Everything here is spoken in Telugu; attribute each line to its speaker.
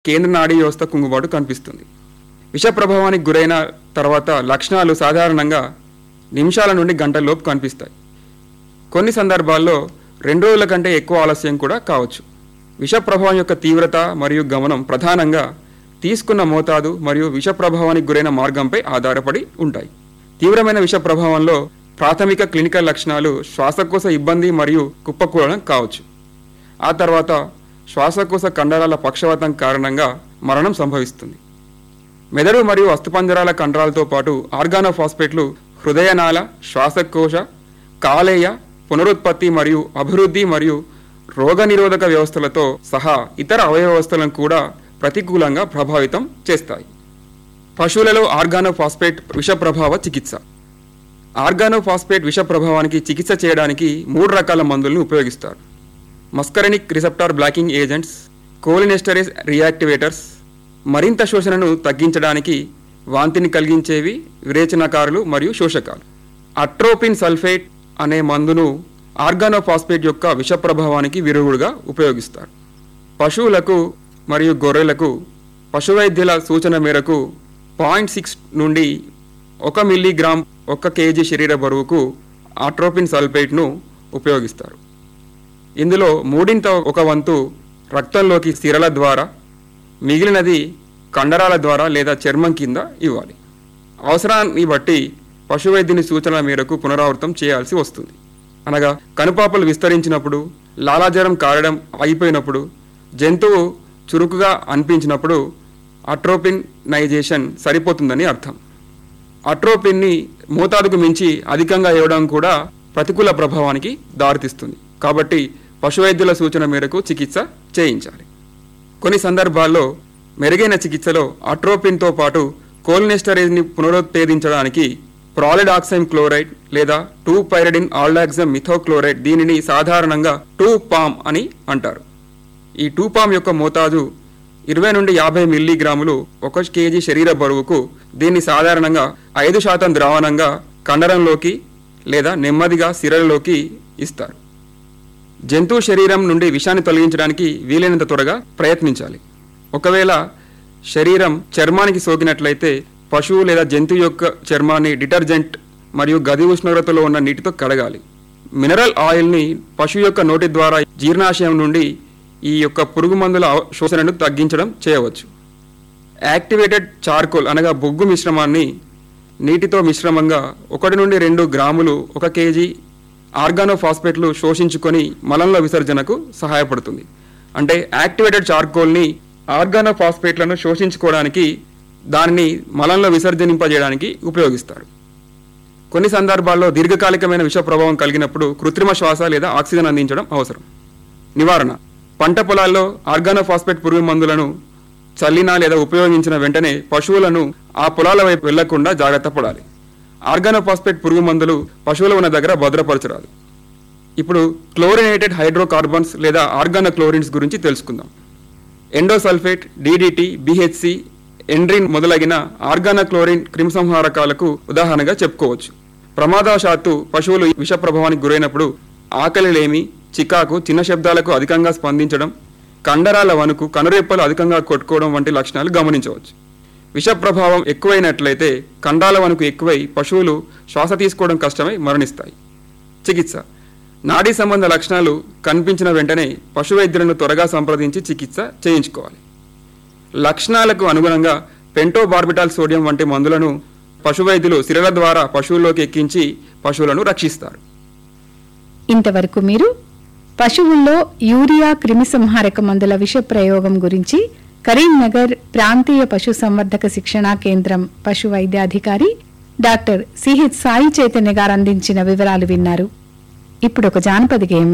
Speaker 1: కేంద్ర నాడీ వ్యవస్థ కుంగుబాటు కనిపిస్తుంది విష ప్రభావానికి గురైన తర్వాత లక్షణాలు సాధారణంగా నిమిషాల నుండి గంటల్లోపు కనిపిస్తాయి కొన్ని సందర్భాల్లో రెండు రోజుల కంటే ఎక్కువ ఆలస్యం కూడా కావచ్చు విష ప్రభావం యొక్క తీవ్రత మరియు గమనం ప్రధానంగా తీసుకున్న మోతాదు మరియు విష ప్రభావానికి గురైన మార్గంపై ఆధారపడి ఉంటాయి తీవ్రమైన విష ప్రభావంలో ప్రాథమిక క్లినికల్ లక్షణాలు శ్వాసకోశ ఇబ్బంది మరియు కుప్పకూలడం కావచ్చు ఆ తర్వాత శ్వాసకోశ కండరాల పక్షవాతం కారణంగా మరణం సంభవిస్తుంది మెదడు మరియు అస్థిపంజరాల కండరాలతో పాటు ఆర్గానోఫాస్ఫేట్లు హృదయనాళ శ్వాసకోశ కాలేయ పునరుత్పత్తి మరియు అభివృద్ధి మరియు రోగనిరోధక వ్యవస్థలతో సహా ఇతర అవయవ వ్యవస్థలను కూడా ప్రతికూలంగా ప్రభావితం చేస్తాయి పశువులలో ఆర్గానోఫాస్ఫేట్ విష ప్రభావ చికిత్స ఆర్గానోఫాస్ఫేట్ విష ప్రభావానికి చికిత్స చేయడానికి మూడు రకాల మందులను ఉపయోగిస్తారు muscarinic receptor blocking agents cholinesterase reactivators మరింత శోషణను తగ్గించడానికి వాంతిని కలిగించేవి విరేచనకారులు మరియు శోషకాలు అట్రోపిన్ సల్ఫేట్ అనే మందును ఆర్గానోఫాస్ఫేట్ యొక్క విష ప్రభావానికి విరుగుడుగా ఉపయోగిస్తారు పశువులకు మరియు గొర్రెలకు పశువైద్యుల సూచన మేరకు పాయింట్ సిక్స్ నుండి ఒక మిల్లీగ్రామ్ ఒక కేజీ శరీర బరువుకు ఆట్రోపిన్ సల్ఫేట్ను ఉపయోగిస్తారు ఇందులో మూడింత ఒక వంతు రక్తంలోకి సిరల ద్వారా మిగిలినది కండరాల ద్వారా లేదా చర్మం కింద ఇవ్వాలి అవసరాన్ని బట్టి పశువైద్యుని సూచనల మేరకు పునరావృతం చేయాల్సి వస్తుంది అనగా కనుపాపలు విస్తరించినప్పుడు లాలాజలం కారడం ఆగిపోయినప్పుడు జంతువు చురుకుగా అనిపించినప్పుడు అట్రోపిన్ నైజేషన్ సరిపోతుందని అర్థం అట్రోపిన్ని మోతాదుకు మించి అధికంగా ఇవ్వడం కూడా ప్రతికూల ప్రభావానికి దారితీస్తుంది కాబట్టి పశువైద్యుల సూచన మేరకు చికిత్స చేయించాలి కొన్ని సందర్భాల్లో మెరుగైన చికిత్సలో అట్రోపిన్తో పాటు కోల్నెస్టరేజ్ని పునరుత్తేజించడానికి ప్రాలిడాక్సైమ్ క్లోరైడ్ లేదా టూ పైరడిన్ ఆల్డాక్సమ్ మిథోక్లోరైడ్ దీనిని సాధారణంగా టూ పామ్ అని అంటారు ఈ టూ పామ్ యొక్క మోతాదు ఇరవై నుండి యాభై మిల్లీగ్రాములు ఒక కేజీ శరీర బరువుకు దీన్ని సాధారణంగా ఐదు శాతం ద్రావణంగా కండరంలోకి లేదా నెమ్మదిగా సిరలలోకి ఇస్తారు జంతువు శరీరం నుండి విషాన్ని తొలగించడానికి వీలైనంత త్వరగా ప్రయత్నించాలి ఒకవేళ శరీరం చర్మానికి సోకినట్లయితే పశువు లేదా జంతువు యొక్క చర్మాన్ని డిటర్జెంట్ మరియు గది ఉష్ణోగ్రతలో ఉన్న నీటితో కడగాలి మినరల్ ఆయిల్ని పశువు యొక్క నోటి ద్వారా జీర్ణాశయం నుండి ఈ యొక్క పురుగు మందుల అవ- శోషణను తగ్గించడం చేయవచ్చు యాక్టివేటెడ్ చార్కోల్ అనగా బొగ్గు మిశ్రమాన్ని నీటితో మిశ్రమంగా ఒకటి నుండి రెండు గ్రాములు ఒక కేజీ ఆర్గానోఫాస్ఫేట్లు శోషించుకొని మలంలో విసర్జనకు సహాయపడుతుంది అంటే యాక్టివేటెడ్ చార్కోల్ని ఆర్గానోఫాస్ఫేట్లను శోషించుకోవడానికి దానిని మలంలో విసర్జనింపజేయడానికి ఉపయోగిస్తారు కొన్ని సందర్భాల్లో దీర్ఘకాలికమైన విష ప్రభావం కలిగినప్పుడు కృత్రిమ శ్వాస లేదా ఆక్సిజన్ అందించడం అవసరం నివారణ పంట పొలాల్లో ఆర్గానోఫాస్ఫేట్ పురుగు మందులను చల్లినా లేదా ఉపయోగించిన వెంటనే పశువులను ఆ పొలాల వైపు వెళ్లకుండా జాగ్రత్త పడాలి ఆర్గానోఫాస్ఫేట్ పురుగు మందులు పశువుల ఉన్న దగ్గర భద్రపరచరాదు ఇప్పుడు క్లోరినేటెడ్ హైడ్రోకార్బన్స్ లేదా ఆర్గానోక్లోరిన్స్ గురించి తెలుసుకుందాం ఎండోసల్ఫేట్ డిడిటి బిహెచ్సి ఎండ్రిన్ మొదలగిన ఆర్గానోక్లోరిన్ క్రిమిసంహారకాలకు ఉదాహరణగా చెప్పుకోవచ్చు ప్రమాదవశాత్తు పశువులు విష ప్రభావానికి గురైనప్పుడు ఆకలిలేమి చికాకు చిన్న శబ్దాలకు అధికంగా స్పందించడం కండరాల వణుకు కనురెప్పలు అధికంగా కొట్టుకోవడం వంటి లక్షణాలు గమనించవచ్చు విష ప్రభావం ఎక్కువైనట్లయితే కండాల వణుకు ఎక్కువై పశువులు శ్వాస తీసుకోవడం కష్టమై మరణిస్తాయి చికిత్స నాడీ సంబంధ లక్షణాలు కనిపించిన వెంటనే పశు వైద్యులను త్వరగా సంప్రదించి చికిత్స చేయించుకోవాలి లక్షణాలకు అనుగుణంగా పెంటోబార్బిటాల్ సోడియం వంటి మందులను పశు వైద్యులు సిరల ద్వారా పశువుల్లోకి ఎక్కించి పశువులను రక్షిస్తారు
Speaker 2: ఇంతవరకు మీరు పశువుల్లో యూరియా క్రిమిసంహారక మందుల విష ప్రయోగం గురించి కరీంనగర్ ప్రాంతీయ పశు సంవర్ధక శిక్షణా కేంద్రం పశు వైద్యాధికారి డాక్టర్ సిహెచ్ సాయి చైతన్య గారు అందించిన వివరాలు విన్నారు ఇప్పుడు ఒక జానపద గేయం